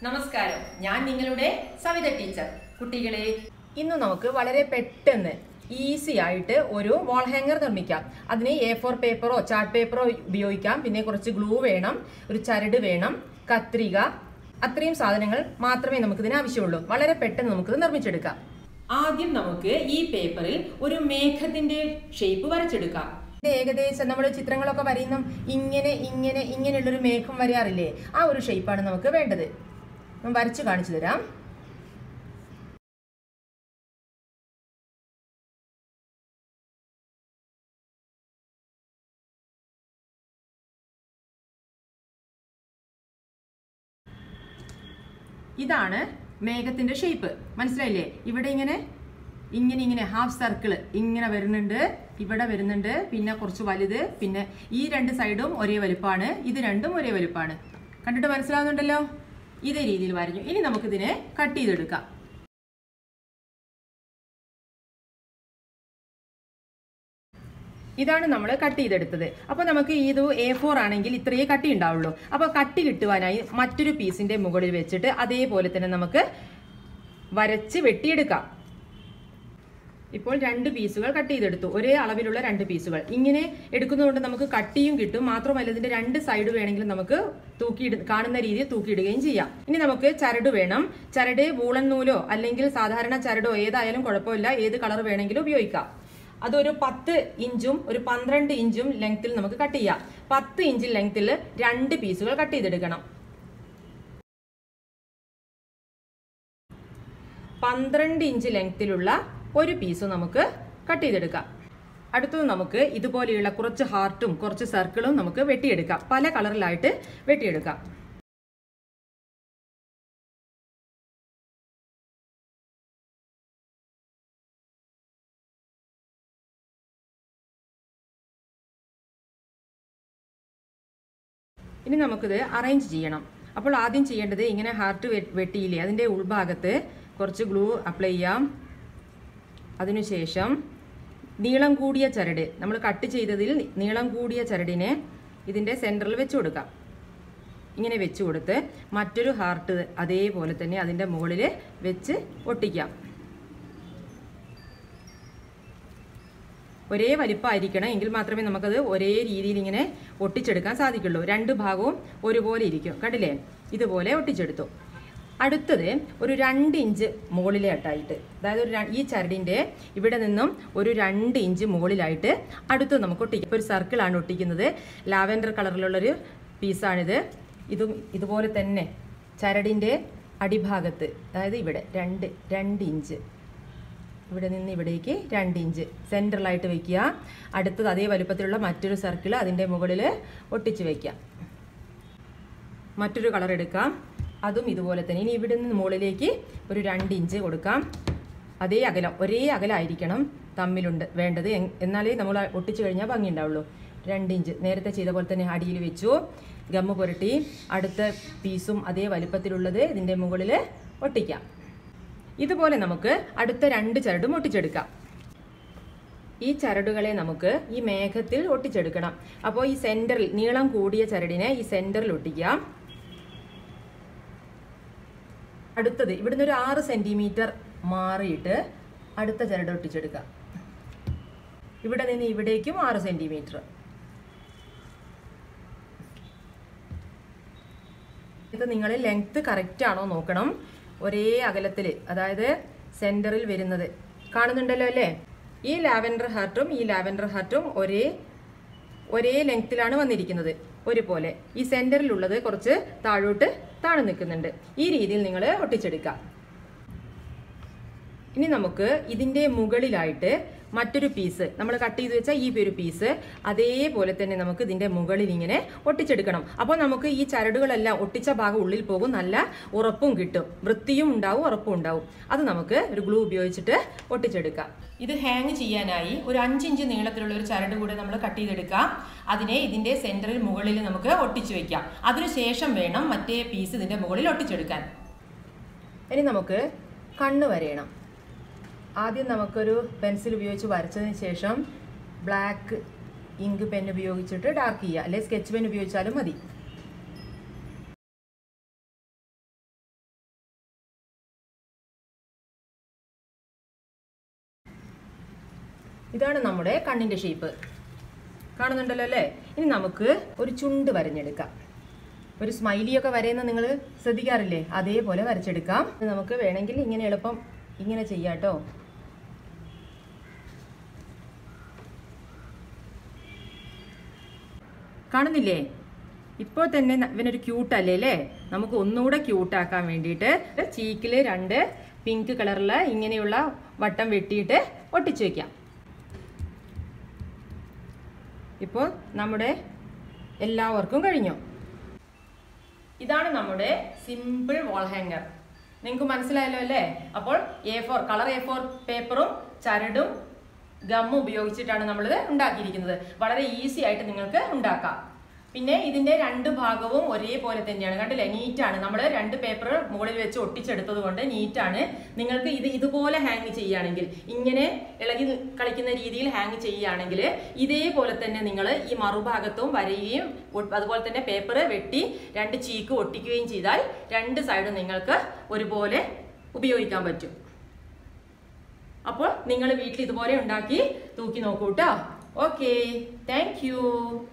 നമസ്കാരം ഞാൻ നിങ്ങളുടെ സവിത ടീച്ചർ കുട്ടികളെ ഇന്ന് നമുക്ക് വളരെ പെട്ടെന്ന് ഈസി ആയിട്ട് ഒരു വാൾ ഹാങ്ങർ നിർമ്മിക്കാം അതിന് എ ഫോർ പേപ്പറോ ചാർട്ട് പേപ്പറോ ഉപയോഗിക്കാം പിന്നെ കുറച്ച് ഗ്ലൂ വേണം ഒരു ചരട് വേണം കത്രിക അത്രയും സാധനങ്ങൾ മാത്രമേ നമുക്കിതിന് ആവശ്യമുള്ളൂ വളരെ പെട്ടെന്ന് നമുക്കിത് നിർമ്മിച്ചെടുക്കാം ആദ്യം നമുക്ക് ഈ പേപ്പറിൽ ഒരു മേഘത്തിന്റെ ഷേപ്പ് വരച്ചെടുക്കാം ഏകദേശം നമ്മൾ ചിത്രങ്ങളൊക്കെ വരയുന്ന ഇങ്ങനെ ഇങ്ങനെ ഇങ്ങനെയുള്ളൊരു മേഘം വരയാറില്ലേ ആ ഒരു ഷേപ്പാണ് നമുക്ക് വേണ്ടത് ഞാൻ വരച്ച് കാണിച്ചു തരാം ഇതാണ് മേഘത്തിന്റെ ഷേപ്പ് മനസ്സിലായില്ലേ ഇവിടെ ഇങ്ങനെ ഇങ്ങനെ ഇങ്ങനെ ഹാഫ് സർക്കിൾ ഇങ്ങനെ വരുന്നുണ്ട് ഇവിടെ വരുന്നുണ്ട് പിന്നെ കുറച്ച് വലുത് പിന്നെ ഈ രണ്ട് സൈഡും ഒരേ വലുപ്പമാണ് ഇത് രണ്ടും ഒരേ വലുപ്പമാണ് കണ്ടിട്ട് മനസ്സിലാവുന്നുണ്ടല്ലോ ഇതേ രീതിയിൽ വരഞ്ഞു ഇനി നമുക്കിതിനെ കട്ട് ചെയ്തെടുക്കാം ഇതാണ് നമ്മൾ കട്ട് ചെയ്തെടുത്തത് അപ്പോൾ നമുക്ക് ഇത് എ ഫോർ ആണെങ്കിൽ ഇത്രയേ കട്ടി ഉണ്ടാവുള്ളൂ അപ്പോൾ കട്ടി കിട്ടുവാനായി മറ്റൊരു പീസിന്റെ മുകളിൽ വെച്ചിട്ട് അതേപോലെ തന്നെ നമുക്ക് വരച്ച് വെട്ടിയെടുക്കാം ഇപ്പോൾ രണ്ട് പീസുകൾ കട്ട് ചെയ്തെടുത്തു ഒരേ അളവിലുള്ള രണ്ട് പീസുകൾ ഇങ്ങനെ എടുക്കുന്നതുകൊണ്ട് നമുക്ക് കട്ടിയും കിട്ടും മാത്രമല്ല ഇതിന്റെ രണ്ട് സൈഡ് വേണമെങ്കിൽ നമുക്ക് തൂക്കി കാണുന്ന രീതിയിൽ തൂക്കിയിടുകയും ചെയ്യാം ഇനി നമുക്ക് ചരട് വേണം ചരട് വൂളൻ നൂലോ അല്ലെങ്കിൽ സാധാരണ ചരടോ ഏതായാലും കുഴപ്പമില്ല ഏത് കളർ വേണമെങ്കിലും ഉപയോഗിക്കാം അതൊരു പത്ത് ഇഞ്ചും ഒരു പന്ത്രണ്ട് ഇഞ്ചും ലെങ്ത്തിൽ നമുക്ക് കട്ട് ചെയ്യാം പത്ത് ഇഞ്ച് ലെങ്ത്തിൽ രണ്ട് പീസുകൾ കട്ട് ചെയ്തെടുക്കണം പന്ത്രണ്ട് ഇഞ്ച് ലെങ്ത്തിലുള്ള ഒരു പീസ് നമുക്ക് കട്ട് ചെയ്തെടുക്കാം അടുത്തത് നമുക്ക് ഇതുപോലെയുള്ള കുറച്ച് ഹാർട്ടും കുറച്ച് സർക്കിളും നമുക്ക് വെട്ടിയെടുക്കാം പല കളറിലായിട്ട് വെട്ടിയെടുക്കാം ഇനി നമുക്കിത് അറേഞ്ച് ചെയ്യണം അപ്പോൾ ആദ്യം ചെയ്യേണ്ടത് ഇങ്ങനെ ഹാർട്ട് വെട്ടിയില്ലേ അതിൻ്റെ ഉൾഭാഗത്ത് കുറച്ച് ഗ്ലൂ അപ്ലൈ ചെയ്യാം അതിനുശേഷം നീളം കൂടിയ ചരട് നമ്മൾ കട്ട് ചെയ്തതിൽ നീളം കൂടിയ ചരടിനെ ഇതിൻ്റെ സെൻറ്ററിൽ വെച്ച് കൊടുക്കാം ഇങ്ങനെ വെച്ച് കൊടുത്ത് മറ്റൊരു ഹാർട്ട് അതേപോലെ തന്നെ അതിൻ്റെ മുകളിൽ വെച്ച് ഒട്ടിക്കാം ഒരേ വലിപ്പമായിരിക്കണം എങ്കിൽ മാത്രമേ നമുക്കത് ഒരേ രീതിയിൽ ഇങ്ങനെ ഒട്ടിച്ചെടുക്കാൻ സാധിക്കുള്ളൂ രണ്ട് ഭാഗവും ഒരുപോലെ ഇരിക്കും കണ്ടില്ലേ ഇതുപോലെ ഒട്ടിച്ചെടുത്തു അടുത്തത് ഒരു രണ്ട് ഇഞ്ച് മുകളിലായിട്ടായിട്ട് അതായത് ഒരു ഈ ചരടിൻ്റെ ഇവിടെ നിന്നും ഒരു രണ്ട് ഇഞ്ച് മുകളിലായിട്ട് അടുത്ത് നമുക്ക് ഒട്ടിക്കാം ഒരു സർക്കിളാണ് ഒട്ടിക്കുന്നത് ലാവൻഡർ കളറിലുള്ളൊരു പീസാണിത് ഇതും ഇതുപോലെ തന്നെ ചരടിൻ്റെ അടിഭാഗത്ത് അതായത് ഇവിടെ രണ്ട് രണ്ട് ഇഞ്ച് ഇവിടെ നിന്ന് ഇവിടേക്ക് രണ്ട് ഇഞ്ച് സെൻട്രലായിട്ട് വെക്കുക അടുത്തത് അതേ വലുപ്പത്തിലുള്ള മറ്റൊരു സർക്കിൾ അതിൻ്റെ മുകളിൽ ഒട്ടിച്ച് വയ്ക്കാം മറ്റൊരു കളർ എടുക്കാം അതും ഇതുപോലെ തന്നെ ഇനി ഇവിടെ നിന്ന് മുകളിലേക്ക് ഒരു രണ്ട് ഇഞ്ച് കൊടുക്കാം അതേ അകലം ഒരേ അകലമായിരിക്കണം തമ്മിലുണ്ട് വേണ്ടത് എന്നാലേ നമ്മൾ ഒട്ടിച്ചു കഴിഞ്ഞാൽ ഭംഗി ഉണ്ടാവുള്ളൂ രണ്ട് ഇഞ്ച് നേരത്തെ ചെയ്ത പോലെ തന്നെ അടിയിൽ വെച്ചു ഗമ്മ് പുരട്ടി അടുത്ത പീസും അതേ വലുപ്പത്തിലുള്ളത് ഇതിൻ്റെ മുകളിൽ ഒട്ടിക്കാം ഇതുപോലെ നമുക്ക് അടുത്ത രണ്ട് ചരടും ഒട്ടിച്ചെടുക്കാം ഈ ചരടുകളെ നമുക്ക് ഈ മേഘത്തിൽ ഒട്ടിച്ചെടുക്കണം അപ്പോൾ ഈ സെന്ററിൽ നീളം കൂടിയ ചരടിനെ ഈ സെന്ററിൽ ഒട്ടിക്കാം അടുത്തത് ഇവിടുന്ന് ഒരു ആറ് സെന്റിമീറ്റർ മാറിയിട്ട് അടുത്ത ചരട് ഒട്ടിച്ചെടുക്കാം ഇവിടെ നിന്ന് ഇവിടേക്കും ആറ് സെന്റിമീറ്റർ ഇത് നിങ്ങൾ ലെങ്ത് കറക്റ്റ് ആണോ നോക്കണം ഒരേ അകലത്തിൽ അതായത് സെന്ററിൽ വരുന്നത് കാണുന്നുണ്ടല്ലോ അല്ലേ ഈ ലാവൻഡർ ഹാർട്ടും ഈ ലാവൻഡർ ഹാർട്ടും ഒരേ ഒരേ ലെങ്ത്തിലാണ് വന്നിരിക്കുന്നത് ഒരുപോലെ ഈ സെന്ററിലുള്ളത് കുറച്ച് താഴോട്ട് താണു നിൽക്കുന്നുണ്ട് ഈ രീതിയിൽ നിങ്ങൾ ഒട്ടിച്ചെടുക്കാം ഇനി നമുക്ക് ഇതിൻ്റെ മുകളിലായിട്ട് മറ്റൊരു പീസ് നമ്മൾ കട്ട് ചെയ്ത് വെച്ച ഈ ഒരു പീസ് അതേപോലെ തന്നെ നമുക്ക് ഇതിൻ്റെ മുകളിൽ ഇങ്ങനെ ഒട്ടിച്ചെടുക്കണം അപ്പോൾ നമുക്ക് ഈ ചരടുകളെല്ലാം ഒട്ടിച്ച ഭാഗം ഉള്ളിൽ പോകും നല്ല ഉറപ്പും കിട്ടും വൃത്തിയും ഉണ്ടാവും ഉറപ്പും ഉണ്ടാവും അത് നമുക്ക് ഒരു ഗ്ലൂ ഉപയോഗിച്ചിട്ട് ഒട്ടിച്ചെടുക്കാം ഇത് ഹാങ് ചെയ്യാനായി ഒരു അഞ്ചിഞ്ച് നീളത്തിലുള്ള ഒരു ചരട് കൂടെ നമ്മൾ കട്ട് ചെയ്തെടുക്കാം അതിനെ ഇതിൻ്റെ സെൻറ്ററിൽ മുകളിൽ നമുക്ക് ഒട്ടിച്ചു വെക്കാം അതിനുശേഷം വേണം മറ്റേ പീസ് ഇതിൻ്റെ മുകളിൽ ഒട്ടിച്ചെടുക്കാൻ ഇനി നമുക്ക് കണ്ണ് വരയണം ആദ്യം നമുക്കൊരു പെൻസിൽ ഉപയോഗിച്ച് വരച്ചതിന് ശേഷം ബ്ലാക്ക് ഇങ്ക് പെൻ ഉപയോഗിച്ചിട്ട് ഡാർക്ക് ചെയ്യുക അല്ലെങ്കിൽ സ്കെച്ച് പെൻ ഉപയോഗിച്ചാലും മതി ഇതാണ് നമ്മുടെ കണ്ണിന്റെ ഷേപ്പ് കാണുന്നുണ്ടല്ലോ അല്ലേ ഇനി നമുക്ക് ഒരു ചുണ്ട് വരഞ്ഞെടുക്കാം ഒരു സ്മൈലി ഒക്കെ വരയുന്ന നിങ്ങൾ ശ്രദ്ധിക്കാറില്ലേ അതേപോലെ വരച്ചെടുക്കാം ഇത് നമുക്ക് വേണമെങ്കിൽ ഇങ്ങനെ എളുപ്പം ഇങ്ങനെ ചെയ്യാട്ടോ കാണുന്നില്ലേ ഇപ്പോൾ തന്നെ ന- ഇവനൊരു ക്യൂട്ടല്ലേ അല്ലേ നമുക്ക് ഒന്നുകൂടെ ക്യൂട്ടാക്കാൻ വേണ്ടിയിട്ട് ചീക്കിൽ രണ്ട് പിങ്ക് കളറിൽ ഇങ്ങനെയുള്ള വട്ടം വെട്ടിയിട്ട് ഒട്ടിച്ചു വെക്കാം ഇപ്പോൾ നമ്മുടെ എല്ലാവർക്കും കഴിഞ്ഞു ഇതാണ് നമ്മുടെ സിമ്പിൾ വാൾ ഹാങ്ങർ നിങ്ങൾക്ക് മനസ്സിലായല്ലോ അല്ലേ അപ്പോൾ A four colour A four പേപ്പറും ചരടും ഗമ്മും ഉപയോഗിച്ചിട്ടാണ് നമ്മളിത് ഉണ്ടാക്കിയിരിക്കുന്നത് വളരെ ഈസി ആയിട്ട് നിങ്ങൾക്ക് ഉണ്ടാക്കാം പിന്നെ ഇതിന്റെ രണ്ട് ഭാഗവും ഒരേപോലെ തന്നെയാണ് കണ്ടില്ലേ നീറ്റാണ് നമ്മൾ രണ്ട് പേപ്പർ മുകളിൽ വെച്ച് ഒട്ടിച്ചെടുത്തത് കൊണ്ട് നീറ്റാണ് നിങ്ങൾക്ക് ഇത് ഇതുപോലെ ഹാങ് ചെയ്യുകയാണെങ്കിൽ ഇങ്ങനെ ഇളകി കളിക്കുന്ന രീതിയിൽ ഹാങ് ചെയ്യുകയാണെങ്കിൽ ഇതേപോലെ തന്നെ നിങ്ങൾ ഈ മറുഭാഗത്തും വരയുകയും ഒ- അതുപോലെ തന്നെ പേപ്പർ വെട്ടി രണ്ട് ചീക്ക് ഒട്ടിക്കുകയും ചെയ്താൽ രണ്ട് സൈഡും നിങ്ങൾക്ക് ഒരുപോലെ ഉപയോഗിക്കാൻ പറ്റും അപ്പോൾ നിങ്ങൾ വീട്ടിൽ ഇതുപോലെ ഉണ്ടാക്കി തൂക്കി നോക്കൂ കേട്ടോ ഓക്കെ താങ്ക് യു